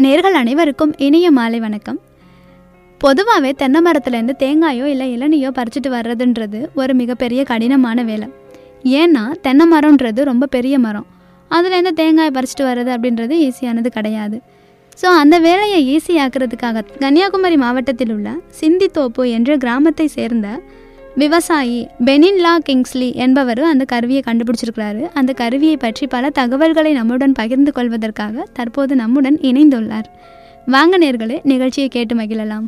நேர்கள் அனைவருக்கும் இனிய மாலை வணக்கம் பொதுவாகவே தென்னை மரத்துலேருந்து தேங்காயோ இல்லை இளநியோ பறிச்சுட்டு வர்றதுன்றது ஒரு மிகப்பெரிய கடினமான வேலை ஏன்னா தென்னை மரம்ன்றது ரொம்ப பெரிய மரம் அதுலேருந்து தேங்காய் பறிச்சுட்டு வர்றது அப்படின்றது ஈஸியானது கிடையாது ஸோ அந்த வேலையை ஈஸியாக்குறதுக்காக கன்னியாகுமரி மாவட்டத்தில் உள்ள சிந்தித்தோப்பு என்ற கிராமத்தை சேர்ந்த விவசாயி பெனின்லா கிங்ஸ்லி என்பவர் அந்த கருவியை கண்டுபிடிச்சிருக்கிறாரு அந்த கருவியை பற்றி பல தகவல்களை நம்முடன் பகிர்ந்து கொள்வதற்காக தற்போது நம்முடன் இணைந்துள்ளார் வாங்க நேர்களே நிகழ்ச்சியை கேட்டு மகிழலாம்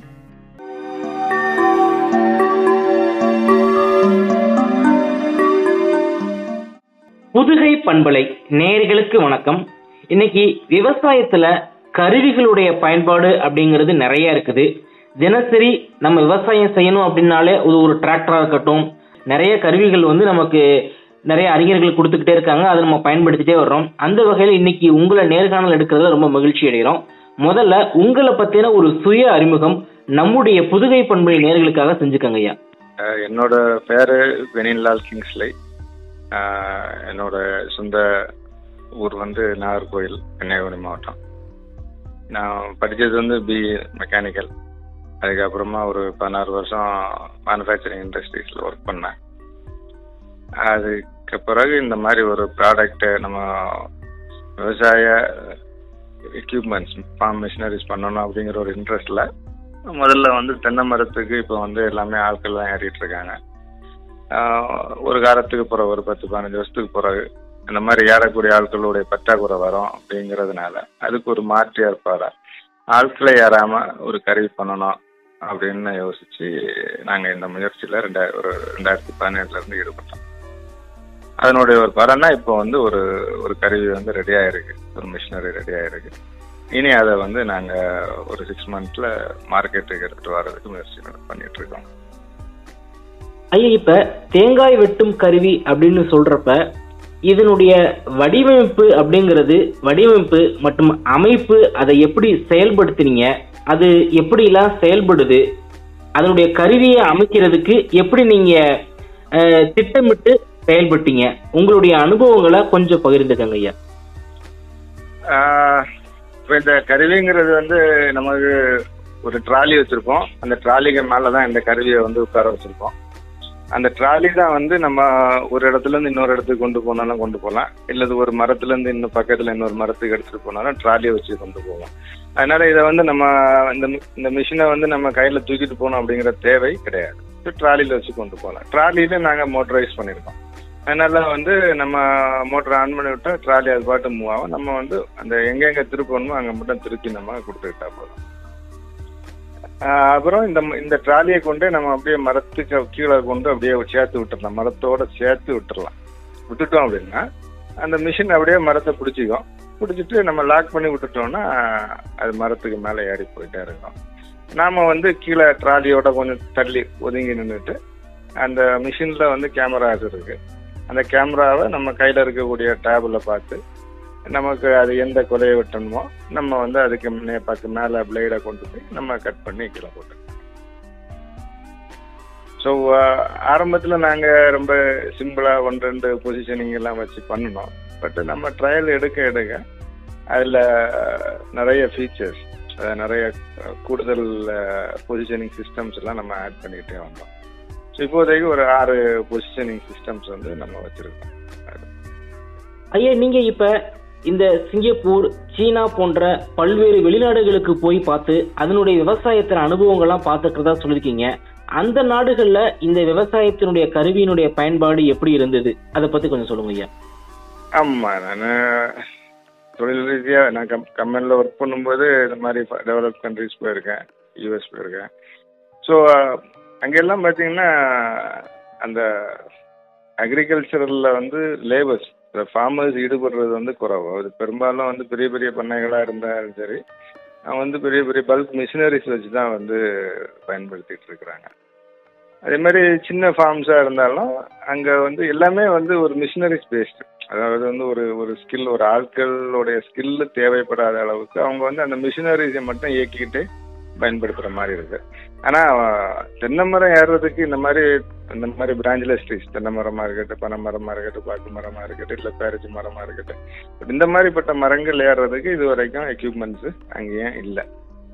புதுகை பண்பலை நேயர்களுக்கு வணக்கம் இன்னைக்கு விவசாயத்துல கருவிகளுடைய பயன்பாடு அப்படிங்கிறது நிறைய இருக்குது தினசரி நம்ம விவசாயம் செய்யணும் அப்படின்னாலே இது ஒரு டிராக்டரா இருக்கட்டும் நிறைய கருவிகள் வந்து நமக்கு நிறைய அறிஞர்கள் கொடுத்துக்கிட்டே இருக்காங்க அதை நம்ம பயன்படுத்திட்டே வர்றோம் அந்த வகையில் இன்னைக்கு உங்களை நேர்காணல் எடுக்கிறதுல ரொம்ப மகிழ்ச்சி அடைகிறோம் முதல்ல உங்களை பத்தின ஒரு சுய அறிமுகம் நம்முடைய புதுகை பண்பலை நேர்களுக்காக செஞ்சுக்கங்க ஐயா அஹ் என்னோட பேரு வெனின்லால் கிங்ஸ்லை அஹ் என்னோட சொந்த ஊர் வந்து நாகர்கோயில் கன்னியாகுமரி மாவட்டம் நான் படித்தது வந்து பி மெக்கானிக்கல் அதுக்கப்புறமா ஒரு பதினாறு வருஷம் மேனுஃபேக்சரிங் இண்டஸ்ட்ரீஸில் ஒர்க் பண்ணேன் அதுக்கு பிறகு இந்த மாதிரி ஒரு ப்ராடக்ட் நம்ம விவசாய எக்யூப்மெண்ட்ஸ் ஃபார்ம் மிஷினரிஸ் பண்ணணும் அப்படிங்கிற ஒரு இன்ட்ரெஸ்டில் முதல்ல வந்து தென்னை மரத்துக்கு இப்போ வந்து எல்லாமே ஆட்கள் தான் ஏறிட்டு இருக்காங்க ஆஹ் ஒரு காலத்துக்கு பிறகு ஒரு பத்து பதினஞ்சு வருஷத்துக்கு பிறகு இந்த மாதிரி ஏறக்கூடிய ஆட்களுடைய பற்றாக்குறை வரும் அப்படிங்கிறதுனால அதுக்கு ஒரு மாற்று ஏற்பாடா ஆட்களை ஏறாம ஒரு கருவி பண்ணணும் அப்படின்னு யோசிச்சு நாங்க இந்த முயற்சியில ரெண்டாயிரம் ஒரு ரெண்டாயிரத்தி பதினேழுல இருந்து ஈடுபட்டோம் அதனுடைய ஒரு பலனா இப்போ வந்து ஒரு ஒரு கருவி வந்து ரெடி ஆயிருக்கு ஒரு மிஷினரி ரெடி ஆயிருக்கு இனி அதை வந்து நாங்க ஒரு சிக்ஸ் மந்த்ல மார்க்கெட்டுக்கு எடுத்துட்டு வர்றதுக்கு முயற்சி பண்ணிட்டு இருக்கோம் ஐயா இப்ப தேங்காய் வெட்டும் கருவி அப்படின்னு சொல்றப்ப இதனுடைய வடிவமைப்பு அப்படிங்கிறது வடிவமைப்பு மற்றும் அமைப்பு அதை எப்படி செயல்படுத்தினீங்க அது எப்படிலாம் செயல்படுது அதனுடைய கருவியை அமைக்கிறதுக்கு எப்படி நீங்க அஹ், திட்டமிட்டு செயல்பட்டீங்க உங்களுடைய அனுபவங்களை கொஞ்சம் பகிர்ந்துக்கங்க ஐயா ஆஹ் இப்ப இந்த கருவிங்கிறது வந்து நமக்கு ஒரு ட்ராலி வச்சிருப்போம் அந்த ட்ராலிக்கு மேலதான் இந்த கருவியை வந்து உட்கார வச்சிருப்போம் அந்த ட்ராலி தான் வந்து நம்ம ஒரு இடத்துல இருந்து இன்னொரு இடத்துக்கு கொண்டு போனாலும் கொண்டு போகலாம் இல்லது ஒரு மரத்துல இருந்து இன்னும் பக்கத்துல இன்னொரு மரத்துக்கு எடுத்துட்டு போனாலும் ட்ராலியை வச்சு கொண்டு போவோம் அதனால இதை வந்து நம்ம இந்த மி- இந்த மிஷினை வந்து நம்ம கையில தூக்கிட்டு போகணும் அப்படிங்கிற தேவை கிடையாது ட்ராலியில வச்சு கொண்டு போகலாம் ட்ராலியில நாங்க மோட்டரைஸ் பண்ணியிருக்கோம் அதனால வந்து நம்ம மோட்டர் ஆன் பண்ணி விட்டா ட்ராலி அது பாட்டு மூவ் ஆகும் நம்ம வந்து அந்த எங்கெங்க திருப்பணுமோ அங்க மட்டும் திருப்பி நம்ம கொடுத்துக்கிட்டா போதும் ஆஹ் அப்புறம் இந்த ம- இந்த ட்ராலியை கொண்டு நம்ம அப்படியே மரத்துக்கு கீழே கொண்டு அப்படியே சேர்த்து விட்டுறலாம் மரத்தோட சேர்த்து விட்டுறலாம் விட்டுட்டோம் அப்படின்னா அந்த மிஷின் அப்படியே மரத்தை பிடிச்சிக்கும் பிடிச்சிட்டு நம்ம லாக் பண்ணி விட்டுட்டோம்னா அது மரத்துக்கு மேலே ஏறி போயிட்டே இருக்கும் நாம வந்து கீழே ட்ராலியோட கொஞ்சம் தள்ளி ஒதுங்கி நின்றுட்டு அந்த மிஷின்ல வந்து கேமராஸ் இருக்கு அந்த கேமராவை நம்ம கையில இருக்கக்கூடிய டேபிள பார்த்து நமக்கு அது எந்த கொலையை வெட்டணுமோ நம்ம வந்து அதுக்கு முன்னே பார்த்து மேலே பிளேடை கொண்டு போய் நம்ம கட் பண்ணி கீழே போட்டு ஸோ ஆரம்பத்தில் நாங்கள் ரொம்ப சிம்பிளாக ஒன்று ரெண்டு பொசிஷனிங் எல்லாம் வச்சு பண்ணினோம் பட் நம்ம ட்ரையல் எடுக்க எடுக்க அதில் நிறைய ஃபீச்சர்ஸ் நிறைய அஹ், கூடுதல் பொசிஷனிங் சிஸ்டம்ஸ் எல்லாம் நம்ம ஆட் பண்ணிக்கிட்டே வந்தோம் ஸோ இப்போதைக்கு ஒரு ஆறு பொசிஷனிங் சிஸ்டம்ஸ் வந்து நம்ம வச்சுருக்கோம் ஐயா நீங்க இப்ப இந்த சிங்கப்பூர் சீனா போன்ற பல்வேறு வெளிநாடுகளுக்கு போய் பார்த்து அதனுடைய விவசாயத்தின் அனுபவங்கள்லாம் பார்த்துக்கிறதா சொல்லியிருக்கீங்க அந்த நாடுகள்ல இந்த விவசாயத்தினுடைய கருவியினுடைய பயன்பாடு எப்படி இருந்தது அதை பத்தி கொஞ்சம் சொல்லுங்க ஐயா ஆமாம் நான் தொழில் ரீதியாக நான் கம் கம்பெனியில் ஒர்க் பண்ணும்போது இந்த மாதிரி டெவலப் கண்ட்ரிஸ் போயிருக்கேன் யூஎஸ் போயிருக்கேன் ஸோ அங்கெல்லாம் பார்த்தீங்கன்னா அந்த அக்ரிகல்ச்சரில் வந்து லேபர்ஸ் ஃபார்மர்ஸ் ஈடுபடுறது வந்து குறைவு அது பெரும்பாலும் வந்து பெரிய பெரிய பண்ணைகளாக இருந்தாலும் சரி அவங்க வந்து பெரிய பெரிய பல்க் மிஷினரிஸ் வச்சு தான் வந்து பயன்படுத்திட்டு இருக்கிறாங்க அதே மாதிரி சின்ன ஃபார்ம்ஸாக இருந்தாலும் அங்கே வந்து எல்லாமே வந்து ஒரு மிஷினரிஸ் பேஸ்டு அதாவது வந்து ஒரு ஒரு ஸ்கில் ஒரு ஆட்களுடைய ஸ்கில் தேவைப்படாத அளவுக்கு அவங்க வந்து அந்த மிஷினரிஸை மட்டும் இயக்கிக்கிட்டு பயன்படுத்துற மாதிரி இருக்கு ஆனா தென்னை மரம் ஏறுறதுக்கு இந்த மாதிரி இந்த மாதிரி பிராஞ்ச்லெஸ் ட்ரீஸ் தென்னை மரமா இருக்கட்டும் பனை மரமா இருக்கட்டும் பாக்கு மரமா இருக்கட்டும் இல்ல பேரச்சு மரமா இருக்கட்டும் பட் இந்த மாதிரிப்பட்ட மரங்கள் ஏறுறதுக்கு இது வரைக்கும் எக்யூப்மெண்ட்ஸ் அங்கேயும் இல்லை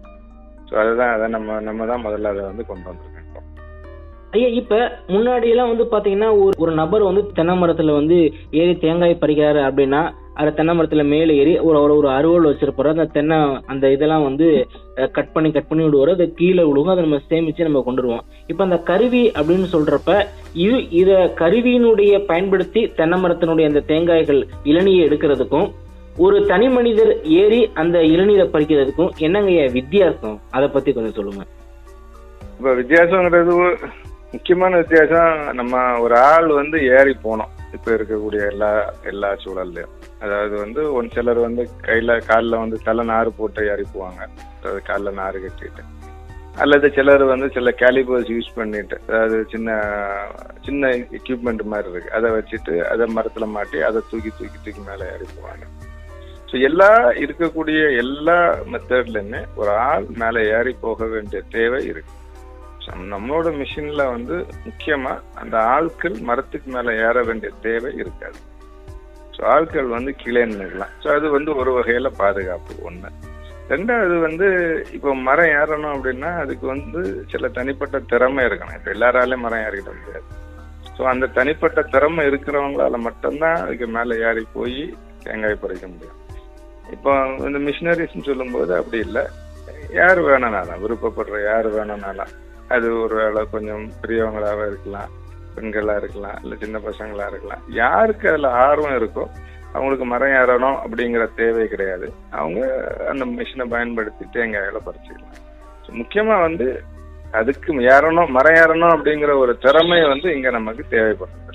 ஸோ அதுதான் அதை நம்ம நம்ம தான் முதல்ல அதை வந்து கொண்டு வந்திருக்கோம் இப்போ. ஐயா இப்ப முன்னாடி எல்லாம் வந்து பாத்தீங்கன்னா ஒரு ஒரு நபர் வந்து தென்னை மரத்துல வந்து ஏறி தேங்காய் பறிக்கிறாரு அப்படின்னா அது தென்னை மரத்துல மேலே ஏறி ஒரு ஒரு ஒரு அருவாள் வச்சிருப்பாரு அந்த தென்னை அந்த இதெல்லாம் வந்து கட் பண்ணி கட் பண்ணி விடுவாரு அது கீழே விழுகும் அதை நம்ம சேமிச்சு நம்ம கொண்டு வருவோம் இப்ப அந்த கருவி அப்படின்னு சொல்றப்ப இது இத கருவியினுடைய பயன்படுத்தி தென்னை மரத்தினுடைய அந்த தேங்காய்கள் இளநியை எடுக்கிறதுக்கும் ஒரு தனி மனிதர் ஏறி அந்த இளநீரை பறிக்கிறதுக்கும் என்னங்க ஐயா வித்தியாசம் அதை பத்தி கொஞ்சம் சொல்லுங்க இப்போ வித்தியாசங்கிறது ஒரு- முக்கியமான வித்தியாசம் நம்ம ஒரு ஆள் வந்து ஏறி போனோம் இப்போ இருக்கக்கூடிய எல்லா எல்லா சூழல்லையும் அதாவது வந்து ஒரு சிலர் வந்து கையில காலில் வந்து தலை நாறு போட்டு ஏறி போவாங்க அதாவது காலில் நாறு கட்டிட்டு அல்லது சிலர் வந்து சில கேலிபர்ஸ் யூஸ் பண்ணிட்டு அதாவது சின்ன சின்ன எக்யூப்மெண்ட் மாதிரி இருக்கு அதை வச்சுட்டு அதை மரத்துல மாட்டி அதை தூக்கி தூக்கி தூக்கி மேலே ஏறி போவாங்க ஸோ எல்லா இருக்கக்கூடிய எல்லா மெத்தட்லையுமே ஒரு ஆள் மேலே ஏறி போக வேண்டிய தேவை இருக்கு So, நம்மளோட மிஷின்ல வந்து முக்கியமா அந்த ஆட்கள் மரத்துக்கு மேல ஏற வேண்டிய தேவை இருக்காது ஸோ ஆட்கள் வந்து கீழே நின்றுக்கலாம் ஸோ அது வந்து ஒரு வகையில பாதுகாப்பு ஒண்ணு ரெண்டாவது வந்து இப்போ மரம் ஏறணும் அப்படின்னா அதுக்கு வந்து சில தனிப்பட்ட திறமை இருக்கணும் இப்போ எல்லாராலையும் மரம் ஏறிட முடியாது ஸோ அந்த தனிப்பட்ட திறமை இருக்கிறவங்களால மட்டும்தான் அதுக்கு மேலே ஏறி போய் தேங்காய் பறிக்க முடியும் இப்போ இந்த மிஷினரிஸ்ன்னு சொல்லும்போது அப்படி இல்லை யார் வேணும்னாலும் விருப்பப்படுற யார் வேணும்னாலும் அது ஒரு வேளை கொஞ்சம் பெரியவங்களாக இருக்கலாம் பெண்களாக இருக்கலாம் இல்லை சின்ன பசங்களா இருக்கலாம் யாருக்கு அதில் ஆர்வம் இருக்கோ அவங்களுக்கு மரம் ஏறணும் அப்படிங்கிற தேவை கிடையாது அவங்க அந்த மிஷினை பயன்படுத்தி தேங்காயில பறிச்சுக்கலாம் So, முக்கியமா வந்து அதுக்கு ஏறணும் மரம் ஏறணும் அப்படிங்கிற ஒரு திறமை வந்து இங்க நமக்கு தேவைப்படுது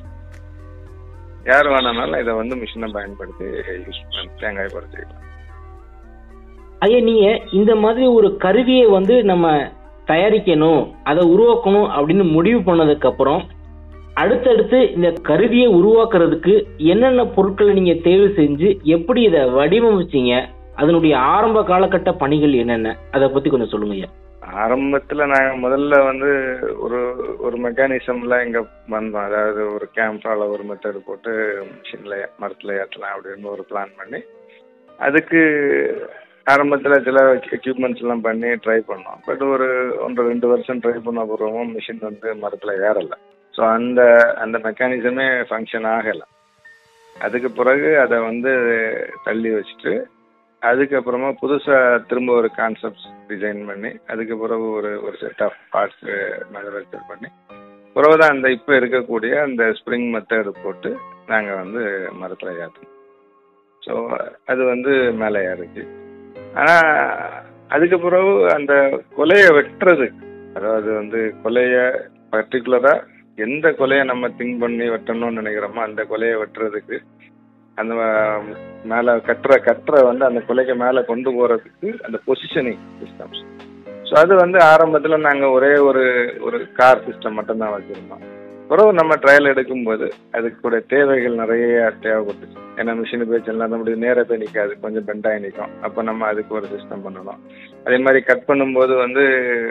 யார் வேணாலும் இதை வந்து மிஷினை பயன்படுத்தி யூஸ் பண்ணி தேங்காய் பறிச்சுக்கலாம் ஐயா நீங்க இந்த மாதிரி ஒரு கருவியை வந்து நம்ம தயாரிக்கணும் அதை உருவாக்கணும் அப்படின்னு முடிவு பண்ணதுக்கு அப்புறம் அடுத்தடுத்து இந்த கருவியை உருவாக்குறதுக்கு என்னென்ன பொருட்களை நீங்க தேர்வு செஞ்சு எப்படி இதை வடிவமைச்சீங்க அதனுடைய ஆரம்ப காலகட்ட பணிகள் என்னென்ன அதை பத்தி கொஞ்சம் சொல்லுங்க ஐயா ஆரம்பத்துல நாங்க முதல்ல வந்து ஒரு ஒரு மெக்கானிசம்ல இங்க வந்தோம் அதாவது ஒரு கேம்ப்ரால ஒரு மெத்தட் போட்டு மிஷின்ல மரத்துல ஏற்றலாம் அப்படின்னு ஒரு பிளான் பண்ணி அதுக்கு ஆரம்பத்துல சில எக்யூப்மெண்ட்ஸ் எல்லாம் பண்ணி ட்ரை பண்ணோம் பட் ஒரு ஒன்று ரெண்டு வருஷம் ட்ரை பண்ண அப்புறமும் மிஷின் வந்து மரத்துல ஏறல ஸோ அந்த அந்த மெக்கானிசமே ஃபங்க்ஷன் ஆகலை அதுக்கு பிறகு அதை வந்து தள்ளி வச்சுட்டு அதுக்கப்புறமா புதுசா திரும்ப ஒரு கான்செப்ட் டிசைன் பண்ணி அதுக்கு பிறகு ஒரு ஒரு செட் ஆஃப் பார்ட்ஸ் மேனுஃபேக்சர் பண்ணி பிறகு தான் அந்த இப்போ இருக்கக்கூடிய அந்த ஸ்ப்ரிங் மெத்தட் போட்டு நாங்கள் வந்து மரத்தில் ஏற்றோம் ஸோ அது வந்து மேலே ஏறுச்சு ஆனால் அதுக்கு பிறகு அந்த கொலையை வெட்டுறதுக்கு அதாவது வந்து கொலையை பர்டிகுலராக எந்த கொலையை நம்ம திங்க் பண்ணி வெட்டணும்னு நினைக்கிறோமோ அந்த கொலையை வெட்டுறதுக்கு அந்த மேலே கட்டுற கட்டுற வந்து அந்த கொலைக்கு மேலே கொண்டு போகிறதுக்கு அந்த பொசிஷனிங் சிஸ்டம்ஸ் ஸோ அது வந்து ஆரம்பத்தில் நாங்கள் ஒரே ஒரு ஒரு கார் சிஸ்டம் மட்டும்தான் வச்சுருந்தோம் பிறகு நம்ம ட்ரையல் எடுக்கும்போது அதுக்கு கூட தேவைகள் நிறைய தேவைப்பட்டுச்சு ஏன்னா மிஷினு போய் செல்லாம் நம்மளுடைய நேராக போய் நிற்காது கொஞ்சம் பெண்டாகி நிற்கும் அப்போ நம்ம அதுக்கு ஒரு சிஸ்டம் பண்ணணும் அதே மாதிரி கட் பண்ணும்போது வந்து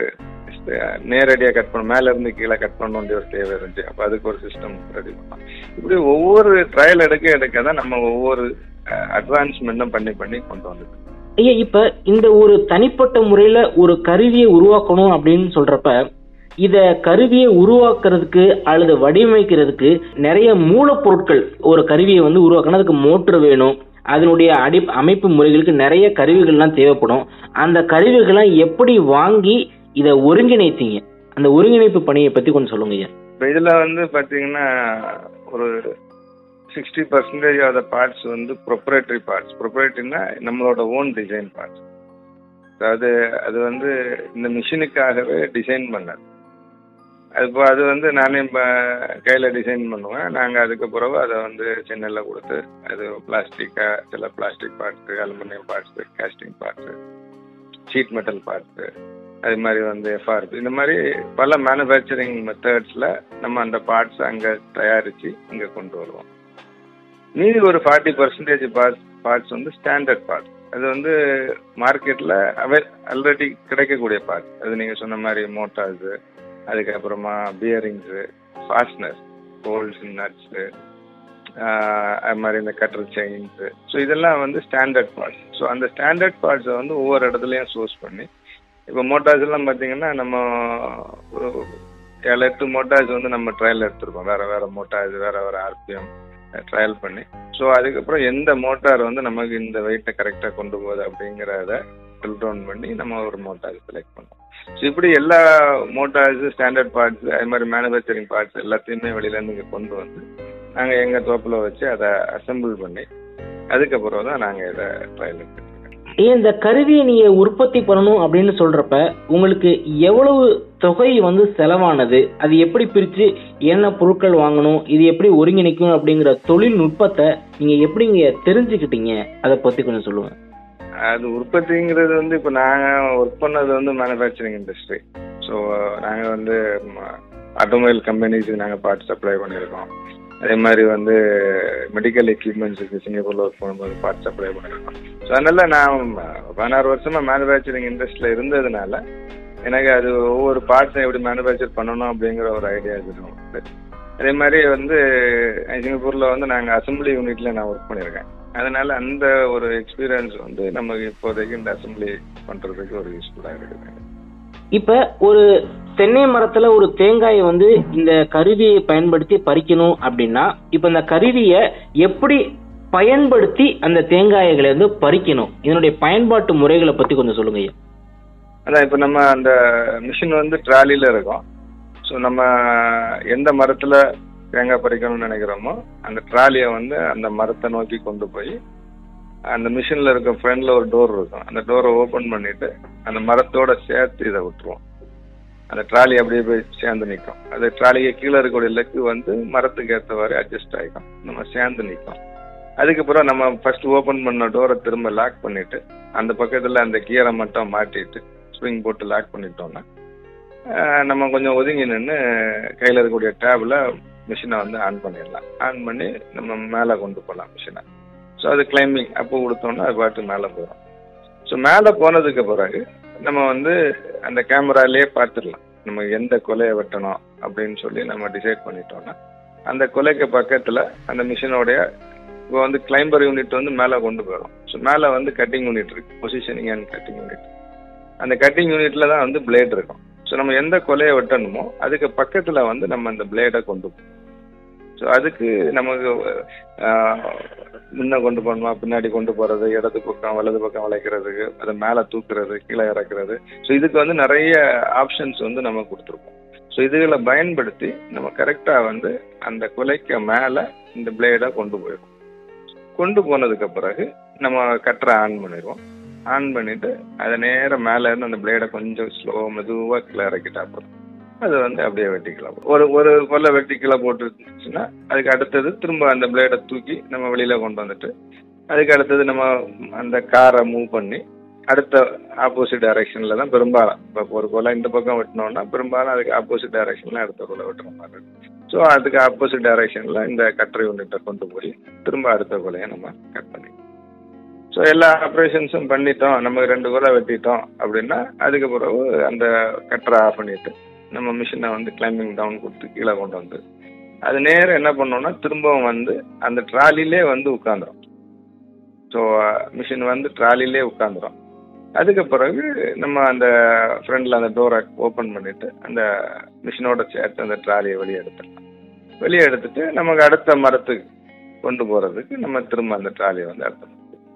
நேரடியாக கட் பண்ண மேல இருந்து கீழே கட் பண்ண வேண்டிய ஒரு தேவை இருந்துச்சு அப்போ அதுக்கு ஒரு சிஸ்டம் ரெடி பண்ணோம் இப்படி ஒவ்வொரு ட்ரையல் எடுக்க எடுக்க தான் நம்ம ஒவ்வொரு அட்வான்ஸ்மெண்ட்டும் பண்ணி பண்ணி கொண்டு வந்தது ஐயா இப்ப இந்த ஒரு தனிப்பட்ட முறையில ஒரு கருவியை உருவாக்கணும் அப்படின்னு சொல்றப்ப இத கருவியை உருவாக்குறதுக்கு அல்லது வடிவமைக்கிறதுக்கு நிறைய மூலப்பொருட்கள் ஒரு கருவியை வந்து உருவாக்கணும் அதுக்கு மோட்டர் வேணும் அதனுடைய அடி அமைப்பு முறைகளுக்கு நிறைய கருவிகள்லாம் தேவைப்படும் அந்த கருவிகளை எப்படி வாங்கி இதை ஒருங்கிணைத்தீங்க அந்த ஒருங்கிணைப்பு பணியை பத்தி கொஞ்சம் சொல்லுங்க ஐயா இப்போ இதில் வந்து பார்த்தீங்கன்னா ஒரு sixty percentage of the parts வந்து ப்ரொப்ரேட்டரி பார்ட்ஸ் ப்ரொப்ரேட்டரினா நம்மளோட ஓன் டிசைன் பார்ட்ஸ் அதாவது அது வந்து இந்த மிஷினுக்காகவே டிசைன் பண்ணது அது இப்போ அது வந்து நானே இப்போ கையில் டிசைன் பண்ணுவேன் நாங்கள் அதுக்கு பிறகு அதை வந்து சென்னையில் கொடுத்து அது பிளாஸ்டிக்காக சில plastic parts aluminium parts casting parts sheet metal parts அது மாதிரி வந்து எஃப்ஆர்பி இந்த மாதிரி பல மேனுஃபேக்சரிங் மெத்தட்ஸில் நம்ம அந்த பார்ட்ஸ் அங்கே தயாரித்து இங்கே கொண்டு வருவோம் மீதி ஒரு ஃபார்ட்டி பர்சன்டேஜ் பார்ட்ஸ் பார்ட்ஸ் வந்து ஸ்டாண்டர்ட் பார்ட்ஸ் அது வந்து மார்க்கெட்ல அவை ஆல்ரெடி கிடைக்கக்கூடிய பார்ட் அது நீங்க சொன்ன மாதிரி மோட்டார்ஸ் அதுக்கப்புறமா பியரிங்ஸ் ஃபாஸ்ட்னர் ஹோல்ஸ் நட்ஸு அது மாதிரி இந்த கட்டர் செயின்ஸு ஸோ இதெல்லாம் வந்து ஸ்டாண்டர்ட் பார்ட்ஸ் ஸோ அந்த ஸ்டாண்டர்ட் பார்ட்ஸை வந்து ஒவ்வொரு இடத்துலையும் சோர்ஸ் பண்ணி இப்போ மோட்டார்ஸ் எல்லாம் பார்த்தீங்கன்னா நம்ம ஒரு ஏழு எட்டு மோட்டார்ஸ் வந்து நம்ம ட்ரையல் எடுத்திருக்கோம் வேற வேற மோட்டார்ஸ் வேற வேற ஆர்பிஎம் ட்ரையல் பண்ணி ஸோ அதுக்கப்புறம் எந்த மோட்டார் வந்து நமக்கு இந்த வெயிட்டை கரெக்டாக கொண்டு போகுது அப்படிங்கிறத ஃபில் டவுன் பண்ணி நம்ம ஒரு மோட்டார் செலக்ட் பண்ணோம் ஸோ இப்படி எல்லா மோட்டார்ஸ் ஸ்டாண்டர்ட் பார்ட்ஸ் அது மாதிரி மேனுஃபேக்சரிங் பார்ட்ஸ் எல்லாத்தையுமே வெளியிலேருந்து இங்கே கொண்டு வந்து நாங்கள் எங்கள் தோப்பில் வச்சு அதை அசெம்பிள் பண்ணி அதுக்கப்புறம் தான் நாங்கள் இதை ட்ரையல் எடுத்துருக்கோம் ஏன் இந்த கருவியை நீங்க உற்பத்தி பண்ணணும் அப்படின்னு சொல்றப்ப உங்களுக்கு எவ்வளவு தொகை வந்து செலவானது அது எப்படி பிரிச்சு என்ன பொருட்கள் வாங்கணும் இது எப்படி ஒருங்கிணைக்கும் அப்படிங்கிற தொழில்நுட்பத்தை நீங்க எப்படிங்க தெரிஞ்சுக்கிட்டீங்க அதை பத்தி கொஞ்சம் சொல்லுங்க அது உற்பத்திங்கிறது வந்து இப்போ நாங்கள் ஒர்க் பண்ணது வந்து மேனுஃபேக்சரிங் இண்டஸ்ட்ரி ஸோ நாங்கள் வந்து ஆட்டோமொபைல் கம்பெனிஸுக்கு நாங்கள் பார்ட் சப்ளை பண்ணியிருக்கோம் அதே மாதிரி வந்து மெடிக்கல் எக்யூப்மெண்ட்ஸுக்கு சிங்கப்பூரில் ஒர்க் பண்ணும்போது பார்ட் சப்ளை பண்ணியிருக்கோம் ஸோ அதனால நான் பதினாறு வருஷமாக மேனுஃபேக்சரிங் இண்டஸ்ட்ரியில் இருந்ததுனால எனக்கு அது ஒவ்வொரு பார்ட்ஸும் எப்படி மேனுஃபேக்சர் பண்ணணும் அப்படிங்கிற ஒரு ஐடியா இருக்கும் அதே மாதிரி வந்து சிங்கப்பூரில் வந்து நாங்கள் அசம்பிளி யூனிட்ல நான் ஒர்க் பண்ணியிருக்கேன் அதனால அந்த ஒரு எக்ஸ்பீரியன்ஸ் வந்து நமக்கு இப்போதைக்கு இந்த அசம்பிளி பண்றதுக்கு ஒரு யூஸ்ஃபுல்லா இருக்குது இப்ப ஒரு தென்னை மரத்துல ஒரு தேங்காயை வந்து இந்த கருவியை பயன்படுத்தி பறிக்கணும் அப்படின்னா இப்ப இந்த கருவியை எப்படி பயன்படுத்தி அந்த தேங்காய்களை வந்து பறிக்கணும் இதனுடைய பயன்பாட்டு முறைகளை பத்தி கொஞ்சம் சொல்லுங்க ஐயா அதான் இப்போ நம்ம அந்த மிஷின் வந்து ட்ராலில இருக்கும் ஸோ நம்ம எந்த மரத்துல தேங்காய் பறிக்கணும்னு நினைக்கிறோமோ அந்த ட்ராலியை வந்து அந்த மரத்தை நோக்கி கொண்டு போய் அந்த மிஷின்ல இருக்க ஃப்ரண்ட்ல ஒரு டோர் இருக்கும் அந்த டோரை ஓபன் பண்ணிட்டு அந்த மரத்தோட சேர்த்து இதை விட்டுருவோம் அந்த ட்ராலி அப்படியே போய் சேர்ந்து நிற்கும் அது ட்ராலிக்கு கீழே இருக்கக்கூடிய லெக்கு வந்து மரத்துக்கு ஏற்றவாறு அட்ஜஸ்ட் ஆகிக்கும் நம்ம சேர்ந்து நிற்கும் அதுக்கப்புறம் நம்ம ஃபர்ஸ்ட் ஓபன் பண்ண டோரை திரும்ப லாக் பண்ணிட்டு அந்த பக்கத்துல அந்த கியரை மட்டும் மாட்டிட்டு ஸ்ப்ரிங் போட்டு லாக் பண்ணிட்டோம்னா ஆஹ் நம்ம கொஞ்சம் ஒதுங்கி நின்று கையில் இருக்கக்கூடிய டேபில் மிஷினை வந்து ஆன் பண்ணிடலாம் ஆன் பண்ணி நம்ம மேலே கொண்டு போகலாம் மிஷினை ஸோ அது கிளைம்பிங் அப்போ கொடுத்தோம்னா அது பாட்டு மேலே போயிடும் ஸோ மேலே போனதுக்கு பிறகு நம்ம வந்து அந்த கேமராலேயே பார்த்துடலாம் நம்ம எந்த கொலையை வெட்டணும் அப்படின்னு சொல்லி நம்ம டிசைட் பண்ணிட்டோம்னா அந்த கொலைக்கு பக்கத்தில் அந்த மிஷினோடைய இப்போ வந்து கிளைம்பர் யூனிட் வந்து மேலே கொண்டு போயிடும் ஸோ மேலே வந்து கட்டிங் யூனிட் இருக்கு பொசிஷனிங் அண்ட் கட்டிங் யூனிட் அந்த கட்டிங் யூனிட்ல தான் வந்து பிளேட் இருக்கும் ஸோ நம்ம எந்த கொலையை வெட்டணுமோ அதுக்கு பக்கத்தில் வந்து நம்ம அந்த பிளேடை கொண்டு போகணும் ஸோ அதுக்கு நமக்கு ஆஹ், முன்ன கொண்டு போகணுமா பின்னாடி கொண்டு போறது இடது பக்கம் வலது பக்கம் வளைக்கிறதுக்கு அதை மேலே தூக்குறது கீழே இறக்குறது ஸோ இதுக்கு வந்து நிறைய ஆப்ஷன்ஸ் வந்து நம்ம கொடுத்துருக்கோம் ஸோ இதுகளை பயன்படுத்தி நம்ம கரெக்டாக வந்து அந்த குலைக்கு மேலே இந்த பிளேடை கொண்டு போயிடும் கொண்டு போனதுக்கு பிறகு நம்ம கட்டரை ஆன் பண்ணிடுவோம் ஆன் பண்ணிட்டு அதை நேரம் மேலே இருந்து அந்த பிளேடை கொஞ்சம் ஸ்லோ மெதுவாக கீழே இறக்கிட்டா போதும் அது வந்து அப்படியே வெட்டிக்கலாம் ஒரு ஒரு கொல்லை வெட்டி கீழே போட்டுருந்துச்சுன்னா அதுக்கு அடுத்தது திரும்ப அந்த பிளேடை தூக்கி நம்ம வெளியில கொண்டு வந்துட்டு அதுக்கு அடுத்தது நம்ம அந்த காரை மூவ் பண்ணி அடுத்த ஆப்போசிட் டைரக்ஷன்ல தான் பெரும்பாலும் இப்போ ஒரு கொலை இந்த பக்கம் வெட்டினோம்னா பெரும்பாலும் அதுக்கு ஆப்போசிட் டைரக்ஷன்ல அடுத்த கொலை வெட்டுற மாதிரி இருக்கும் ஸோ அதுக்கு ஆப்போசிட் டைரக்ஷன்ல இந்த கட்டர் யூனிட்டை கொண்டு போய் திரும்ப அடுத்த கொலையை நம்ம கட் பண்ணி ஸோ எல்லா ஆப்ரேஷன்ஸும் பண்ணிட்டோம் நம்ம ரெண்டு கொலை வெட்டிட்டோம் அப்படின்னா அதுக்கு பிறகு அந்த கட்டரை ஆஃப் பண்ணிட்டு நம்ம மிஷினை வந்து கிளைம்பிங் டவுன் கொடுத்து கீழே கொண்டு வந்து அது நேரம் என்ன பண்ணோம்னா திரும்பவும் வந்து அந்த ட்ராலிலே வந்து உட்காந்துரும் ஸோ மிஷின் வந்து ட்ராலிலே உட்காந்துரும் அதுக்கு பிறகு நம்ம அந்த ஃப்ரண்டில் அந்த டோரை ஓப்பன் பண்ணிட்டு அந்த மிஷினோட சேர்த்து அந்த ட்ராலியை வெளியே எடுத்துடலாம் வெளியே எடுத்துட்டு நமக்கு அடுத்த மரத்துக்கு கொண்டு போகிறதுக்கு நம்ம திரும்ப அந்த ட்ராலியை வந்து எடுத்துடலாம்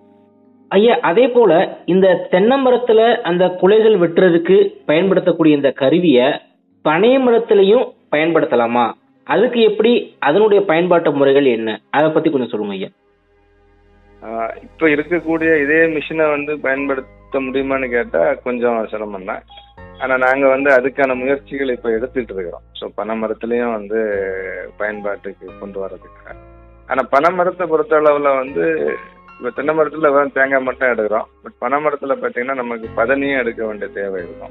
ஐயா அதே போல இந்த தென்னை மரத்துல அந்த குலைகள் வெட்டுறதுக்கு பயன்படுத்தக்கூடிய இந்த கருவியை பனை மரத்திலையும் பயன்படுத்தலாமா அதுக்கு எப்படி அதனுடைய பயன்பாட்டு முறைகள் என்ன அதை பத்தி கொஞ்சம் சொல்லுங்க ஐயா ஆஹ் இப்ப இருக்கக்கூடிய இதே மிஷினை வந்து பயன்படுத்த முடியுமான்னு கேட்டா கொஞ்சம் சிரமம் தான் ஆனா நாங்க வந்து அதுக்கான முயற்சிகள் இப்ப எடுத்துட்டு இருக்கிறோம் ஸோ பனை மரத்துலயும் வந்து பயன்பாட்டுக்கு கொண்டு வர்றதுக்கு ஆனா பனை மரத்தை பொறுத்த அளவுல வந்து இப்ப தென்னை மரத்துல வெறும் தேங்காய் மட்டும் எடுக்கிறோம் பட் பனை மரத்துல பாத்தீங்கன்னா நமக்கு பதனியும் எடுக்க வேண்டிய தேவை இருக்கும்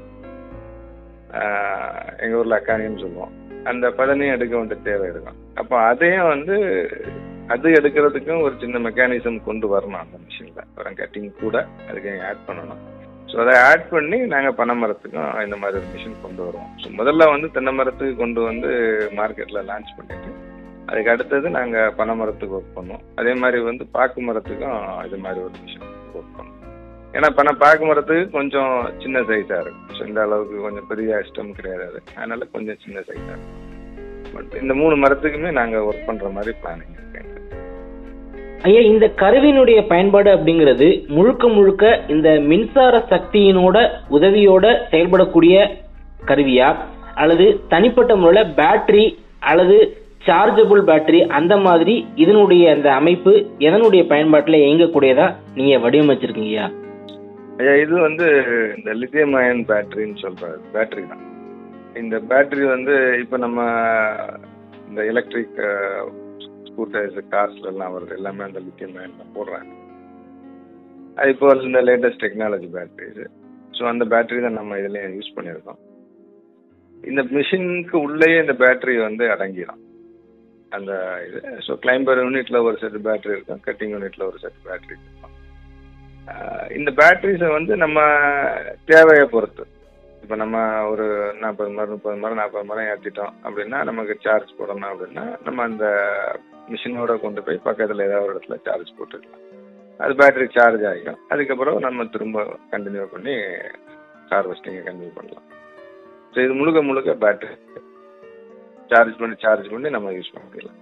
ஆஹ் எங்க ஊர்ல அக்கானின்னு சொல்லுவோம் அந்த பதனியும் எடுக்க வேண்டிய தேவை இருக்கும் அப்போ அதையும் வந்து அது எடுக்கிறதுக்கும் ஒரு சின்ன மெக்கானிசம் கொண்டு வரணும் அந்த மிஷினில் அப்புறம் கட்டிங் கூட அதுக்கு ஆட் பண்ணணும் ஸோ அதை ஆட் பண்ணி நாங்கள் பனை மரத்துக்கும் இந்த மாதிரி ஒரு மிஷின் கொண்டு வருவோம் ஸோ முதல்ல வந்து தென்னை மரத்துக்கு கொண்டு வந்து மார்க்கெட்டில் லான்ச் பண்ணிட்டு அதுக்கு அடுத்தது நாங்கள் பனை மரத்துக்கு ஒர்க் பண்ணோம் அதே மாதிரி வந்து பாக்கு மரத்துக்கும் இது மாதிரி ஒரு மிஷின் ஒர்க் பண்ணோம் ஏன்னா பனை பாக்கு மரத்துக்கு கொஞ்சம் சின்ன சைஸாக இருக்கும் ஸோ இந்த அளவுக்கு கொஞ்சம் பெரிய ஸ்டம் கிடையாது அது அதனால கொஞ்சம் சின்ன சைஸாக இருக்கும் பட் இந்த மூணு மரத்துக்குமே நாங்கள் ஒர்க் பண்ணுற மாதிரி பிளானிங் இருக்கு எங்களுக்கு. ஐயா இந்த கருவியினுடைய பயன்பாடு அப்படிங்கிறது முழுக்க முழுக்க இந்த மின்சார சக்தியினோட உதவியோட செயல்படக்கூடிய கருவியா அல்லது தனிப்பட்ட முறையில் பேட்டரி அல்லது சார்ஜபிள் பேட்டரி அந்த மாதிரி இதனுடைய அந்த அமைப்பு எதனுடைய பயன்பாட்டில் இயங்கக்கூடியதா நீங்க வடிவமைச்சிருக்கீங்கய்யா ஐயா இது வந்து இந்த லித்தியம் அயன் பேட்டரின்னு சொல்ற பேட்டரி தான் இந்த பேட்டரி வந்து இப்போ நம்ம இந்த எலக்ட்ரிக் ஸ்கூட்டர்ஸ் கார்ஸ்ல எல்லாம் வருது எல்லாமே அந்த லித்தியம் அயன் தான் போடுறாங்க அது இப்போ இந்த லேட்டஸ்ட் டெக்னாலஜி பேட்டரிஸ் ஸோ அந்த பேட்டரி தான் நம்ம இதுலயும் யூஸ் பண்ணியிருக்கோம் இந்த மிஷினுக்கு உள்ளேயே இந்த பேட்டரி வந்து அடங்கிடும் அந்த இது ஸோ கிளைம்பர் யூனிட்ல ஒரு செட் பேட்டரி இருக்கும் கட்டிங் யூனிட்ல ஒரு செட் பேட்டரி இருக்கும் ஆஹ் இந்த பேட்டரிஸை வந்து நம்ம தேவையை பொறுத்து இப்போ நம்ம ஒரு நாற்பது மரம் முப்பது மரம் நாற்பது மரம் ஏற்றிட்டோம் அப்படின்னா நமக்கு சார்ஜ் போடணும் அப்படின்னா நம்ம அந்த மிஷினோட கொண்டு போய் பக்கத்தில் ஏதாவது ஒரு இடத்துல சார்ஜ் போட்டுக்கலாம் அது பேட்டரி சார்ஜ் ஆகிடும் அதுக்கப்புறம் நம்ம திரும்ப கண்டினியூ பண்ணி ஹார்வெஸ்டிங்கை கண்டினியூ பண்ணலாம் ஸோ இது முழுக்க முழுக்க பேட்டரி சார்ஜ் பண்ணி சார்ஜ் பண்ணி நம்ம யூஸ் பண்ணிக்கலாம்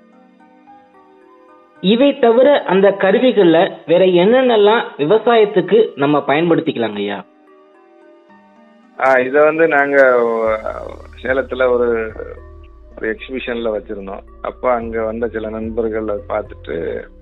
இவை தவிர அந்த கருவிகள்ல வேற என்னென்னலாம் விவசாயத்துக்கு நம்ம பயன்படுத்திக்கலாங்க ஐயா ஆ இதை வந்து நாங்கள் சேலத்தில் ஒரு ஒரு எக்ஸிபிஷனில் வச்சுருந்தோம் அப்போ அங்கே வந்த சில நண்பர்கள் அதை பார்த்துட்டு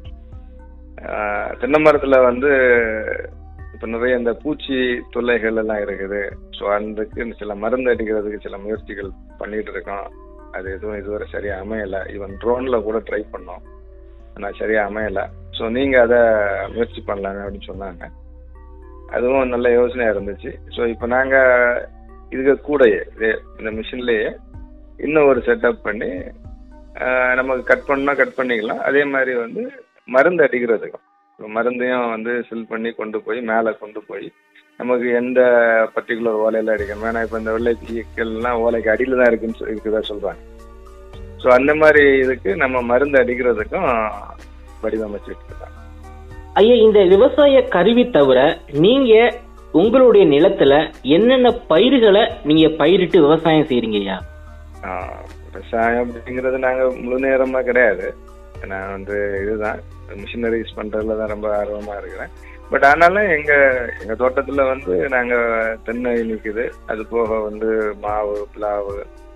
ஆ, தென்னை மரத்தில் வந்து இப்போ நிறைய இந்த பூச்சி தொல்லைகள் எல்லாம் இருக்குது ஸோ அதுக்கு சில மருந்து அடிக்கிறதுக்கு சில முயற்சிகள் பண்ணிட்டு இருக்கோம் அது எதுவும் இதுவரை சரியாக அமையலை ஈவன் ட்ரோனில் கூட ட்ரை பண்ணோம் ஆனால் சரியாக அமையலை ஸோ நீங்கள் அதை முயற்சி பண்ணலாங்க அப்படின்னு சொன்னாங்க அதுவும் நல்ல யோசனையாக இருந்துச்சு ஸோ இப்போ நாங்கள் இதுக்கு கூடயே இதே இந்த மிஷின்லேயே இன்னும் ஒரு செட்டப் பண்ணி ஆஹ், நமக்கு கட் பண்ணால் கட் பண்ணிக்கலாம் அதே மாதிரி வந்து மருந்து அடிக்கிறதுக்கும் இப்போ மருந்தையும் வந்து ஃபில் பண்ணி கொண்டு போய் மேலே கொண்டு போய் நமக்கு எந்த பர்டிகுலர் ஓலையில் அடிக்கணும் ஏன்னா இப்போ இந்த வெள்ளை தீக்கள்லாம் ஓலைக்கு அடியில் தான் இருக்குன்னு சொல்லி இருக்குதா சொல்கிறாங்க ஸோ அந்த மாதிரி இதுக்கு நம்ம மருந்து அடிக்கிறதுக்கும் வடிவமைச்சிட்டு இருக்காங்க ஐயா இந்த விவசாய கருவி தவிர நீங்க உங்களுடைய நிலத்துல என்னென்ன பயிர்களை நீங்க பயிரிட்டு விவசாயம் செய்றீங்க ஐயா ஆஹ் விவசாயம் அப்படிங்கிறது நாங்கள் முழு நேரமாக கிடையாது நான் வந்து இதுதான் மிஷினரிஸ் பண்ணுறதுல தான் ரொம்ப ஆர்வமாக இருக்கிறேன் பட் ஆனாலும் எங்கள் எங்கள் தோட்டத்தில் வந்து நாங்கள் தென்னை நிற்குது அது போக வந்து மாவு பிளாவு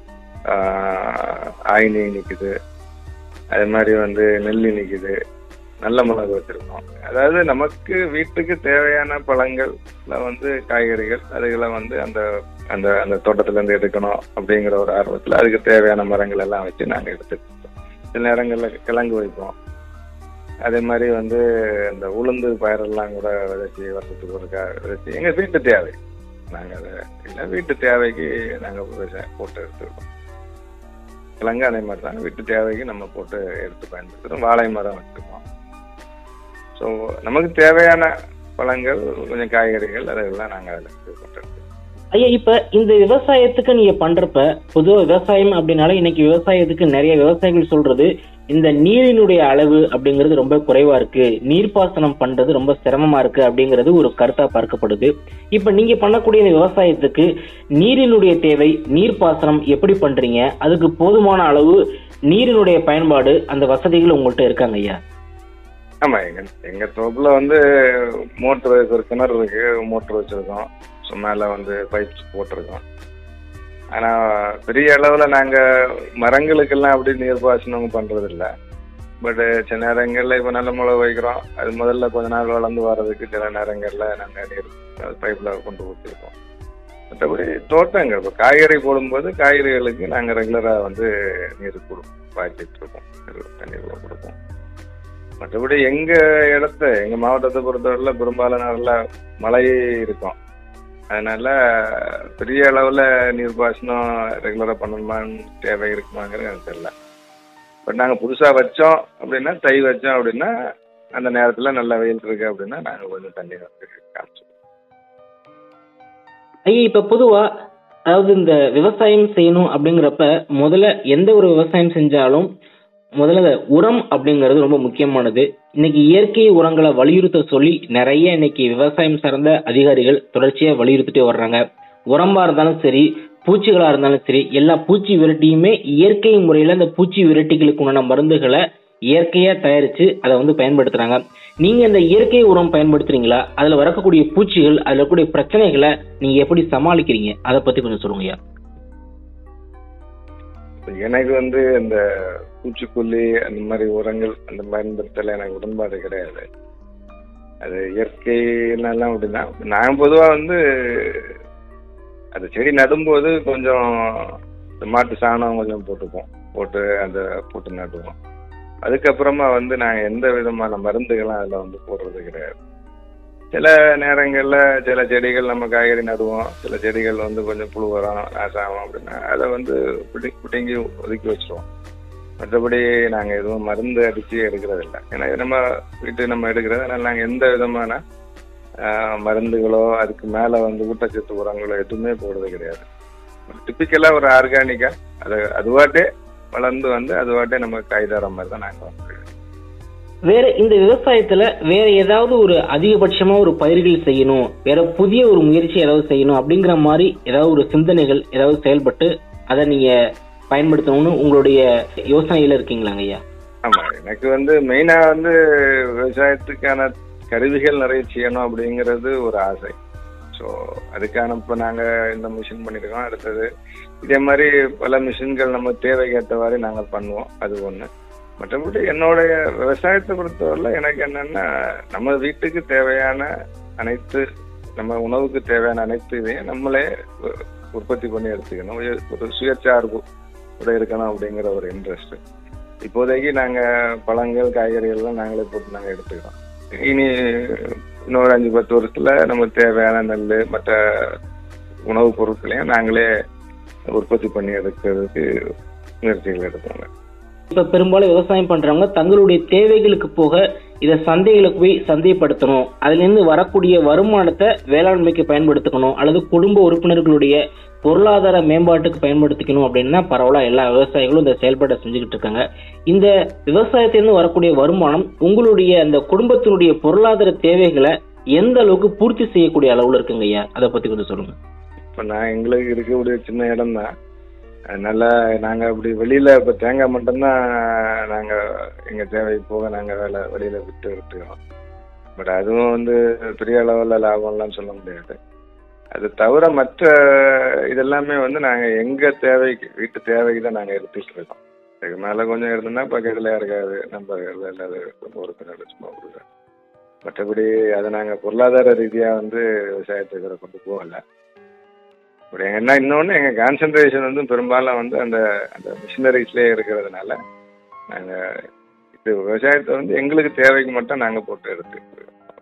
ஆஹ் ஆயினி நிற்குது அது மாதிரி வந்து நெல்லி நிற்குது நல்ல மிளகு வச்சுருக்கோம் அதாவது நமக்கு வீட்டுக்கு தேவையான பழங்கள்ல வந்து காய்கறிகள் அதுகளை வந்து அந்த அந்த அந்த தோட்டத்துல இருந்து எடுக்கணும் அப்படிங்கிற ஒரு ஆர்வத்தில் அதுக்கு தேவையான மரங்கள் எல்லாம் வச்சு நாங்கள் எடுத்துட்டு இருக்கோம். சில நேரங்களில் கிழங்கு வைப்போம் அதே மாதிரி வந்து இந்த உளுந்து பயிரெல்லாம் கூட விதைச்சி வருஷத்துக்கு ஒருக்கா விதைச்சி எங்கள் வீட்டு தேவை நாங்கள் அதை இல்லை வீட்டு தேவைக்கு நாங்கள் விவசாயம் போட்டு எடுத்துருக்கோம் கிழங்கு அதே மாதிரி தான் வீட்டு தேவைக்கு நம்ம போட்டு எடுத்து பயன்படுத்துகிறோம் வாழை மரம் வச்சுருக்கோம் ஸோ நமக்கு தேவையான பழங்கள் கொஞ்சம் காய்கறிகள் அதெல்லாம் நாங்கள் அதில் இது பண்ணுறோம் ஐயா இப்ப இந்த விவசாயத்துக்கு நீங்க பண்றப்ப பொதுவா விவசாயம் அப்படின்னால இன்னைக்கு விவசாயத்துக்கு நிறைய விவசாயிகள் சொல்றது இந்த நீரினுடைய அளவு அப்படிங்கிறது ரொம்ப குறைவா இருக்கு நீர்ப்பாசனம் பண்றது ரொம்ப சிரமமா இருக்கு அப்படிங்கிறது ஒரு கருத்தா பார்க்கப்படுது இப்ப நீங்க பண்ணக்கூடிய இந்த விவசாயத்துக்கு நீரினுடைய தேவை நீர்ப்பாசனம் எப்படி பண்றீங்க அதுக்கு போதுமான அளவு நீரினுடைய பயன்பாடு அந்த வசதிகள் உங்கள்கிட்ட இருக்காங்க ஐயா ஆமா எங்க எங்க தோப்புல வந்து மோட்டர் ஒரு கிணறு இருக்கு மோட்டர் வச்சிருக்கோம் ஸோ மேல வந்து பைப்ஸ் போட்டிருக்கோம் ஆனா பெரிய அளவுல நாங்க மரங்களுக்கெல்லாம் அப்படி நீர் பாசனம் பண்றது இல்ல பட் சில நேரங்கள்ல இப்ப நல்ல மிளகு வைக்கிறோம் அது முதல்ல கொஞ்ச நாள் வளர்ந்து வர்றதுக்கு சில நேரங்கள்ல நாங்க நீர் பைப்ல கொண்டு ஊற்றிருக்கோம் மற்றபடி தோட்டங்கள் இப்போ காய்கறி போடும்போது காய்கறிகளுக்கு நாங்க ரெகுலரா வந்து நீர் கொடுப்போம் பாய்ச்சிட்டு இருக்கோம் தண்ணீர் கொடுப்போம் மற்றபடி எங்க இடத்த எங்க மாவட்டத்தை பொறுத்தவரையில பெரும்பாலான நல்ல மழை இருக்கும் அதனால பெரிய அளவுல நீர்ப்பாசனம் ரெகுலரா பண்ணணுமான்னு தேவை இருக்குமாங்கிறது எனக்கு தெரியல பட் நாங்கள் புதுசாக வச்சோம் அப்படின்னா தை வச்சோம் அப்படின்னா அந்த நேரத்தில் நல்ல வெயில் இருக்கு அப்படின்னா நாங்கள் கொஞ்சம் தண்ணி வந்து காமிச்சோம் ஐயா இப்ப பொதுவா அதாவது இந்த விவசாயம் செய்யணும் அப்படிங்கிறப்ப முதல்ல எந்த ஒரு விவசாயம் செஞ்சாலும் முதல்ல இந்த உரம் அப்படிங்கிறது ரொம்ப முக்கியமானது இன்னைக்கு இயற்கை உரங்களை வலியுறுத்த சொல்லி நிறைய இன்னைக்கு விவசாயம் சார்ந்த அதிகாரிகள் தொடர்ச்சியா வலியுறுத்திட்டே வர்றாங்க உரமா இருந்தாலும் சரி பூச்சிகளா இருந்தாலும் சரி எல்லா பூச்சி விரட்டியுமே இயற்கை முறையில இந்த பூச்சி விரட்டிகளுக்கு உண்டான மருந்துகளை இயற்கையா தயாரிச்சு அதை வந்து பயன்படுத்துறாங்க நீங்க இந்த இயற்கை உரம் பயன்படுத்துறீங்களா அதுல வரக்கூடிய பூச்சிகள் அதுல இருக்கக்கூடிய பிரச்சனைகளை நீங்க எப்படி சமாளிக்கிறீங்க அதை பத்தி கொஞ்சம் சொல்லுங்க ஐயா இப்ப எனக்கு வந்து இந்த பூச்சிக்கொல்லி அந்த மாதிரி உரங்கள் அந்த பயன்படுத்தல எனக்கு உடன்பாடு கிடையாது அது இயற்கையிலலாம் அப்படின்னா நான் பொதுவாக வந்து அந்த செடி நடும்போது கொஞ்சம் இந்த மாட்டு சாணம் கொஞ்சம் போட்டுப்போம் போட்டு அந்த போட்டு நடுவோம் அதுக்கப்புறமா வந்து நாங்கள் எந்த விதமான மருந்துகளும் அதில் வந்து போடுறது கிடையாது சில நேரங்களில் சில செடிகள் நம்ம காய்கறி நடுவோம் சில செடிகள் வந்து கொஞ்சம் புழு வரும் நாசாகும் அப்படின்னா அதை வந்து பிடி பிடுங்கி ஒதுக்கி வச்சிருவோம் மற்றபடி நாங்கள் எதுவும் மருந்து அடித்து எடுக்கிறது இல்லை ஏன்னா இது நம்ம வீட்டு நம்ம எடுக்கிறது அதனால் நாங்கள் எந்த விதமான ஆஹ், மருந்துகளோ அதுக்கு மேலே வந்து ஊட்டச்சத்து உரங்களோ எதுவுமே போடுறது கிடையாது டிப்பிக்கலாக ஒரு ஆர்கானிக்காக அது அதுவாட்டே வளர்ந்து வந்து அதுவாட்டே நம்ம காய் தர மாதிரி தான் நாங்கள் வந்து வேற இந்த விவசாயத்துல வேற ஏதாவது ஒரு அதிகபட்சமா ஒரு பயிர்கள் செய்யணும் வேற புதிய ஒரு முயற்சி ஏதாவது செய்யணும் அப்படிங்கிற மாதிரி ஏதாவது ஒரு சிந்தனைகள் ஏதாவது செயல்பட்டு அதை நீங்க பயன்படுத்தணும்னு உங்களுடைய யோசனையில இருக்கீங்களாங்க ஐயா ஆமா எனக்கு வந்து மெயினா வந்து விவசாயத்துக்கான கருவிகள் நிறைய செய்யணும் அப்படிங்கிறது ஒரு ஆசை ஸோ அதுக்கான இப்போ நாங்கள் இந்த மிஷின் பண்ணியிருக்கோம் அடுத்தது இதே மாதிரி பல மிஷின்கள் நம்ம தேவைக்கு ஏற்றவாறு நாங்கள் பண்ணுவோம் அது ஒன்று மற்றபடி என்னுடைய விவசாயத்தை பொறுத்தவரையில் எனக்கு என்னன்னா நம்ம வீட்டுக்கு தேவையான அனைத்து நம்ம உணவுக்கு தேவையான அனைத்து இதையும் நம்மளே உ- உற்பத்தி பண்ணி எடுத்துக்கணும் ஒரு- ஒரு சுயச்சார்பு கூட இருக்கணும் அப்படிங்கிற ஒரு இன்ட்ரெஸ்ட் இப்போதைக்கு நாங்கள் பழங்கள் காய்கறிகள்லாம் நாங்களே போட்டு நாங்கள் எடுத்துக்கிறோம் இனி இன்னொரு அஞ்சு பத்து வருஷத்துல நமக்கு தேவையான நெல் மற்ற உணவுப் பொருட்களையும் நாங்களே உற்பத்தி பண்ணி எடுக்கிறதுக்கு முயற்சிகள் எடுப்போங்க இப்ப பெரும்பாலும் விவசாயம் பண்றவங்க தங்களுடைய தேவைகளுக்கு போக இதை சந்தைகளுக்கு போய் சந்தைப்படுத்தணும் அதுல இருந்து வரக்கூடிய வருமானத்தை வேளாண்மைக்கு பயன்படுத்திக்கணும் அல்லது குடும்ப உறுப்பினர்களுடைய பொருளாதார மேம்பாட்டுக்கு பயன்படுத்திக்கணும் அப்படின்னா பரவாயில்ல எல்லா விவசாயிகளும் இந்த செயல்பாட்டை செஞ்சுக்கிட்டு இருக்காங்க இந்த விவசாயத்திலிருந்து வரக்கூடிய வருமானம் உங்களுடைய அந்த குடும்பத்தினுடைய பொருளாதார தேவைகளை எந்த அளவுக்கு பூர்த்தி செய்யக்கூடிய அளவுல இருக்குங்க ஐயா அதை பத்தி கொஞ்சம் சொல்லுங்க இப்போ நான் எங்களுக்கு இருக்கக்கூடிய சின்ன இடம் தான் அதனால நாங்கள் அப்படி வெளியில இப்போ தேங்காய் மட்டும்தான் நாங்கள் எங்கள் தேவைக்கு போக நாங்கள் வேலை வெளியில விட்டு விட்டுக்கிறோம் பட் அதுவும் வந்து பெரிய அளவில் லாபம்லாம் சொல்ல முடியாது அது தவிர மற்ற இதெல்லாமே வந்து நாங்கள் எங்கள் தேவைக்கு வீட்டு தேவைக்கு தான் நாங்கள் எடுத்துட்டு இருக்கோம் இதுக்கு மேலே கொஞ்சம் இருந்ததுன்னா பக்கத்தில் இருக்காது நம்ம இல்லாத உறுப்பினர் சும்மா கொடுக்குறோம் மற்றபடி அதை நாங்கள் பொருளாதார ரீதியாக வந்து விவசாயத்துக்கு கொண்டு போகலை இப்படி என்ன இன்னொன்று எங்கள் கான்சென்ட்ரேஷன் வந்து பெரும்பாலும் வந்து அந்த அந்த மிஷினரிஸ்லேயே இருக்கிறதுனால நாங்கள் இது விவசாயத்தை வந்து எங்களுக்கு தேவைக்கு மட்டும் நாங்கள் போட்டு எடுத்துக்கிறோம்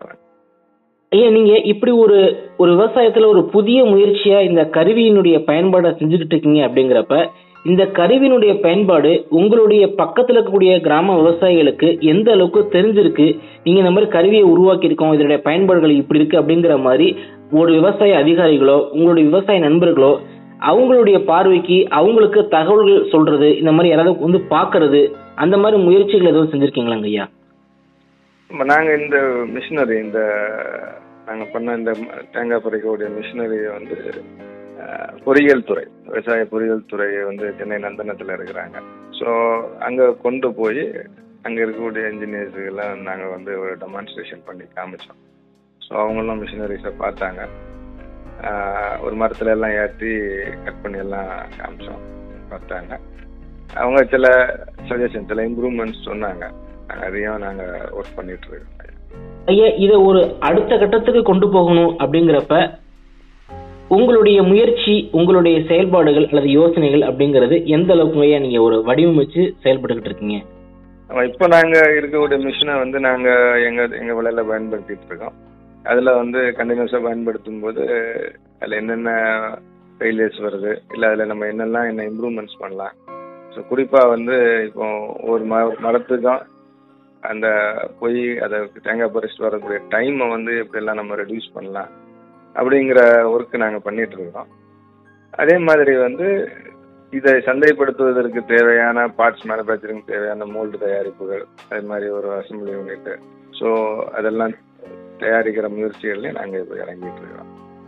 ஐயா நீங்க இப்படி ஒரு ஒரு விவசாயத்துல ஒரு புதிய முயற்சியா இந்த கருவியினுடைய பயன்பாடை செஞ்சுக்கிட்டு இருக்கீங்க அப்படிங்கிறப்ப இந்த கருவியினுடைய பயன்பாடு உங்களுடைய பக்கத்துல இருக்கக்கூடிய கிராம விவசாயிகளுக்கு எந்த அளவுக்கு தெரிஞ்சிருக்கு நீங்க இந்த மாதிரி கருவியை உருவாக்கி இருக்கோம் இதனுடைய பயன்பாடுகள் இப்படி இருக்கு அப்படிங்கிற மாதிரி ஒரு விவசாய அதிகாரிகளோ உங்களுடைய விவசாய நண்பர்களோ அவங்களுடைய பார்வைக்கு அவங்களுக்கு தகவல்கள் சொல்றது இந்த மாதிரி யாராவது வந்து பாக்குறது அந்த மாதிரி முயற்சிகள் எதுவும் செஞ்சிருக்கீங்களாங்க ஐயா இப்போ நாங்கள் இந்த மிஷினரி இந்த நாங்கள் பண்ண இந்த தேங்காய் பறிக்கக்கூடிய மிஷினரியை வந்து அஹ், பொறியியல் துறை விவசாய பொறியியல் துறை வந்து சென்னை நந்தனத்தில் இருக்கிறாங்க ஸோ அங்கே கொண்டு போய் அங்கே இருக்கக்கூடிய இன்ஜினியர்ஸுக்கெல்லாம் நாங்கள் வந்து ஒரு டெமான்ஸ்ட்ரேஷன் பண்ணி காமிச்சோம் ஸோ அவங்களும் மிஷினரிஸை பார்த்தாங்க அஹ், ஒரு மரத்துல எல்லாம் ஏற்றி கட் பண்ணி எல்லாம் காமிச்சோம் பார்த்தாங்க அவங்க சில சஜஷன் சில இம்ப்ரூவ்மெண்ட்ஸ் சொன்னாங்க நாங்கள் அதையும் நாங்கள் ஒர்க் பண்ணிட்டு இருக்கோம் ஐயா இதை ஒரு அடுத்த கட்டத்துக்கு கொண்டு போகணும் அப்படிங்கிறப்ப உங்களுடைய முயற்சி உங்களுடைய செயல்பாடுகள் அல்லது யோசனைகள் அப்படிங்கிறது எந்த அளவுக்கு ஐயா நீங்க ஒரு வடிவமைச்சு செயல்பட்டுக்கிட்டு இருக்கீங்க ஆமாம் இப்போ நாங்கள் இருக்கக்கூடிய மிஷினை வந்து நாங்கள் எங்கள் எங்கள் விலையில் பயன்படுத்திட்டு இருக்கோம் அதில் வந்து கண்டினியூஸாக பயன்படுத்தும் போது அதில் என்னென்ன ஃபெயிலியர்ஸ் வருது இல்லை அதில் நம்ம என்னெல்லாம் என்ன இம்ப்ரூவ்மெண்ட்ஸ் பண்ணலாம் ஸோ குறிப்பாக வந்து இப்போ ஒரு ம மரத்துக்கும் அந்த போய் அதை தேங்காய் பறிச்சுட்டு வரக்கூடிய டைமை வந்து எப்படியெல்லாம் நம்ம ரெடியூஸ் பண்ணலாம் அப்படிங்கிற ஒர்க் நாங்கள் பண்ணிட்டு இருக்கோம் அதே மாதிரி வந்து இதை சந்தைப்படுத்துவதற்கு தேவையான பார்ட்ஸ் மேனுஃபேக்சரிங் தேவையான மோல்டு தயாரிப்புகள் அதே மாதிரி ஒரு அசம்பிளி யூனிட் ஸோ அதெல்லாம் தயாரிக்கிற முயற்சிகள்லையும் நாங்கள் இப்போ இறங்கிட்டு இருக்கிறோம்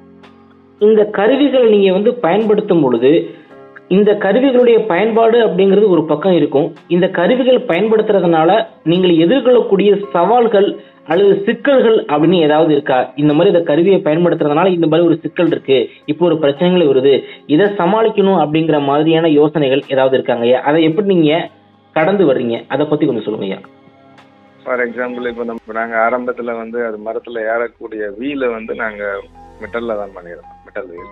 இந்த கருவிகளை நீங்க வந்து பயன்படுத்தும் பொழுது இந்த கருவிகளுடைய பயன்பாடு அப்படிங்கிறது ஒரு பக்கம் இருக்கும் இந்த கருவிகள் பயன்படுத்துறதுனால நீங்கள் எதிர்கொள்ளக்கூடிய சவால்கள் அல்லது சிக்கல்கள் அப்படின்னு ஏதாவது இருக்கா இந்த மாதிரி இந்த கருவியை பயன்படுத்துறதுனால இந்த மாதிரி ஒரு சிக்கல் இருக்கு இப்போ ஒரு பிரச்சனைகள் வருது இதை சமாளிக்கணும் அப்படிங்கிற மாதிரியான யோசனைகள் ஏதாவது இருக்காங்க ஐயா அதை எப்படி நீங்க கடந்து வர்றீங்க அதை பத்தி கொஞ்சம் சொல்லுங்க ஐயா ஃபார் எக்ஸாம்பிள் இப்போ நம்ம நாங்கள் ஆரம்பத்தில் வந்து அது மரத்தில் ஏறக்கூடிய வீலை வந்து நாங்கள் மெட்டலில் தான் பண்ணியிருந்தோம் மெட்டல் வீல்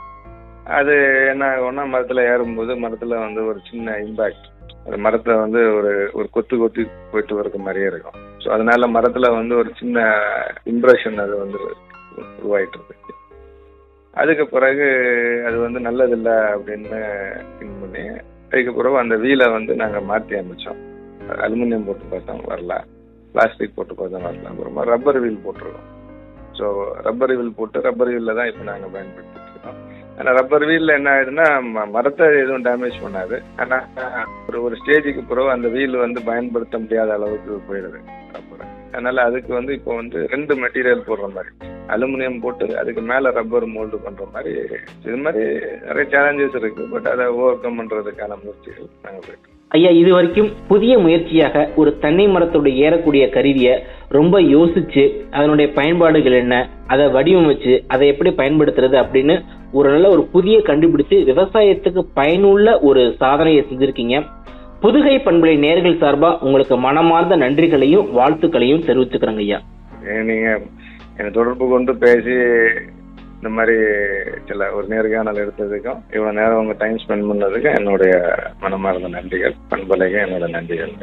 அது என்ன ஆகும்னா மரத்தில் ஏறும்போது மரத்தில் வந்து ஒரு சின்ன இம்பேக்ட் அது மரத்தை வந்து ஒரு ஒரு கொத்து கொத்தி போயிட்டு வரது மாதிரியே இருக்கும் ஸோ அதனால மரத்தில் வந்து ஒரு சின்ன இம்ப்ரெஷன் அது வந்து உருவாயிட்டு இருக்கு அதுக்கு பிறகு அது வந்து நல்லதில்லை அப்படின்னு திங்க் பண்ணி அதுக்கு பிறகு அந்த வீலை வந்து நாங்கள் மாற்றி அமைச்சோம் அலுமினியம் போட்டு பார்த்தோம் வரல பிளாஸ்டிக் போட்டு பார்த்தோம் வரல அப்புறமா ரப்பர் வீல் போட்டிருக்கோம் ஸோ ரப்பர் வீல் போட்டு ரப்பர் வீலில் தான் இப்போ நாங்கள் பயன்படுத்திட்டு இருக்கோம் ஆனால் ரப்பர் வீலில் என்ன ஆகுதுன்னா ம- மரத்தை எதுவும் டேமேஜ் பண்ணாது ஆனால் ஒரு ஒரு ஸ்டேஜுக்கு பிறகு அந்த வீல் வந்து பயன்படுத்த முடியாத அளவுக்கு போயிடுது ரப்பர் அதனால அதுக்கு வந்து இப்போ வந்து ரெண்டு மெட்டீரியல் போடுற மாதிரி அலுமினியம் போட்டு அதுக்கு மேலே ரப்பர் மோல்டு பண்ணுற மாதிரி இது மாதிரி நிறைய சேலஞ்சஸ் இருக்கு பட் அதை ஓவர் கம் பண்ணுறதுக்கான முயற்சிகள் நாங்கள் போயிட்டு இருக்கோம். ஐயா இது வரைக்கும் புதிய முயற்சியாக ஒரு தென்னை மரத்தோட ஏறக்கூடிய கருவியை ரொம்ப யோசிச்சு அதனுடைய பயன்பாடுகள் என்ன அதை வடிவமைச்சு அதை எப்படி பயன்படுத்துறது அப்படின்னு ஒரு நல்ல ஒரு புதிய கண்டுபிடிச்சு விவசாயத்துக்கு பயனுள்ள ஒரு சாதனையை செஞ்சிருக்கீங்க புதுகை பண்புலை நேர்கள் சார்பா உங்களுக்கு மனமார்ந்த நன்றிகளையும் வாழ்த்துக்களையும் தெரிவிச்சுக்கிறேங்க ஐயா ஏன் நீங்க என்னை தொடர்பு கொண்டு பேசி இந்த மாதிரி சில ஒரு நேர்காணல் எடுத்ததுக்கும் இவ்வளவு நேரம் உங்க டைம் ஸ்பெண்ட் பண்ணதுக்கும் என்னுடைய மனமார்ந்த நன்றிகள் பண்பலைக்கு என்னோட நன்றிகள்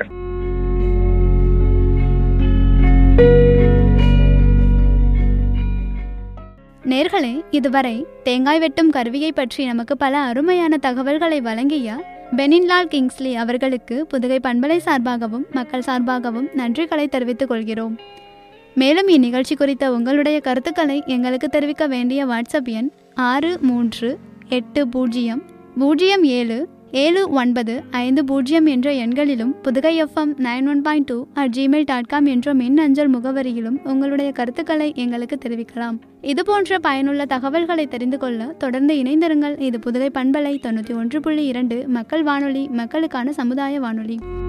நேர்களே இதுவரை தேங்காய் வெட்டும் கருவியை பற்றி நமக்கு பல அருமையான தகவல்களை வழங்கிய பெனின்லால் கிங்ஸ்லி அவர்களுக்கு புதுகை பண்பலை சார்பாகவும் மக்கள் சார்பாகவும் நன்றிகளை தெரிவித்துக் கொள்கிறோம் மேலும் இந்நிகழ்ச்சி குறித்த உங்களுடைய கருத்துக்களை எங்களுக்கு தெரிவிக்க வேண்டிய வாட்ஸ்அப் எண் ஆறு மூன்று எட்டு பூஜ்ஜியம் பூஜ்ஜியம் ஏழு ஏழு ஒன்பது ஐந்து பூஜ்ஜியம் என்ற எண்களிலும் Pudugai FM nine one point two at Gmail dot com என்ற மின் அஞ்சல் முகவரியிலும் உங்களுடைய கருத்துக்களை எங்களுக்கு தெரிவிக்கலாம் இது போன்ற பயனுள்ள தகவல்களை தெரிந்து கொள்ள தொடர்ந்து இணைந்திருங்கள் இது புதுகை பண்பலை தொண்ணூற்றி ஒன்று புள்ளி இரண்டு மக்கள் வானொலி மக்களுக்கான சமுதாய வானொலி